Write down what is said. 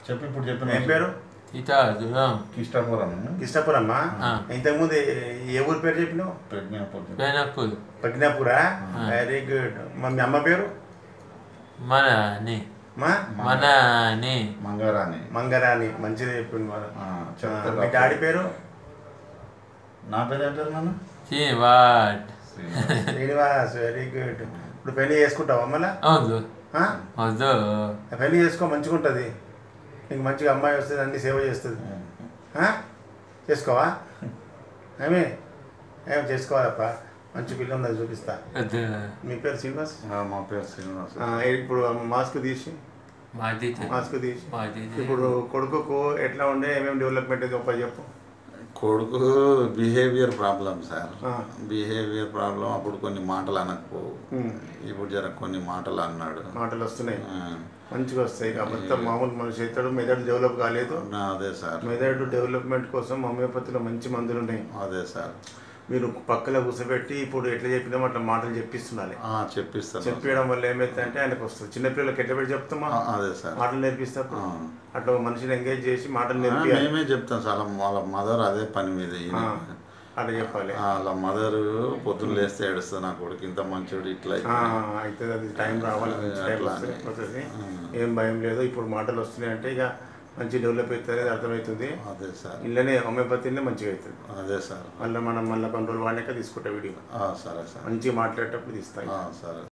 చెప్పు ఇప్పుడు చెప్పిన ఏం పేరు ఇట దూరం కిష్టాపురం కృష్ణపురమ్మా ఆ. ఇంతకుముందు ఏ- ఏ ఊరు పేరు చెప్పినావు ప్రజ్ఞాపురం పేనకుల్ ప్రజ్ఞాపురా వెరీ గుడ్ మా మీ అమ్మ పేరు మన ని మా మన ని మంగారాని మంగరాని మంచిది చెప్పింది మరి ఆ, ఆ, చెప్తా మీ డాడీ పేరు నా పేరు ఏం పేరు నాన్న చి వాట్ శ్రీనివాస్ వెరీ గుడ్ ఇప్పుడు పెళ్లి చేసుకుంటావా మళ్ళా అవును ఆ? వద్దు పెళ్లి చేసుకో మంచిగా ఉంటుంది నీకు మంచిగా అమ్మాయి వస్తుంది అన్ని సేవ చేస్తుంది ఆ? చేసుకోవా ఏమి ఏం చేసుకోవాలప్ప మంచి పిల్ల ఉన్నది చూపిస్తా వద్దు మీ పేరు శ్రీనివాస్ ఆ, మా పేరు శ్రీనివాస్ ఆ, ఇప్పుడు మాస్క్ తీసి మాది మాస్క్ తీసి మాది ఇప్పుడు కొడుకుకు ఎట్లా ఉండే ఏమేమి డెవలప్మెంట్ గొప్ప చెప్పు కొడుకు బిహేవియర్ ప్రాబ్లం సార్ ఆ. బిహేవియర్ ప్రాబ్లం అప్పుడు కొన్ని మాటలు అనకపోవు ఉమ్. ఇప్పుడు జర కొన్ని మాటలు అన్నాడు మాటలు వస్తున్నాయి ఆ, మంచిగా వస్తాయి కాబట్టి మామూలు మనిషి అవుతాడు మెదడు డెవలప్ కాలేదు నా అదే సార్ మెదడు డెవలప్మెంట్ కోసం హోమియోపతిలో మంచి మందులు ఉన్నాయి అదే సార్ మీరు పక్కన కూర్చోబెట్టి ఇప్పుడు ఎట్లా చెప్పినామో అట్లా మాటలు చెప్పిస్తుండాలి ఆ, చెప్పిస్తాను చెప్పడం వల్ల ఏమైతుందంటే ఆయనకు వస్తుంది చిన్నపిల్లలకి ఎట్లా పెట్టి చెప్తామా ఆ, అదే సార్ మాటలు నేర్పిస్తారు ఆ. అట్లా ఒక మనిషిని ఎంగేజ్ చేసి మాటలు ఆ, నేర్పియాలి మేమే చెప్తాం సార్ వాళ్ళ మదర్ అదే పని మీద ఈయన. ఆ, అట్లా చెప్పాలి ఆ, వాళ్ళ మదర్ పొద్దున్న లేస్తే ఏడుస్తుంది నా కొడుకు ఇంత మంచోడు ఇట్లా ఆ, అయిపోయింది. అయితే అది టైం రావాలి మంచి టైం అట్లా వస్తుంది అని. వస్తుంది. ఆ. ఏం భయం లేదు ఇప్పుడు మాటలు వస్తున్నాయి అంటే ఇక మంచి డెవలప్ అవుతుంది అనేది అర్థమవుతుంది అదే సార్ ఇళ్ళనే హోమియోపతినే మంచిగా అవుతుంది అదే సార్ మళ్ళీ మనం మళ్ళీ కొన్ని రోజులు వాడినాక తీసుకుంటా వీడియో ఆ, సరే సార్ మంచిగా మాట్లాడేటప్పుడు తీస్తాయి ఆ, సరే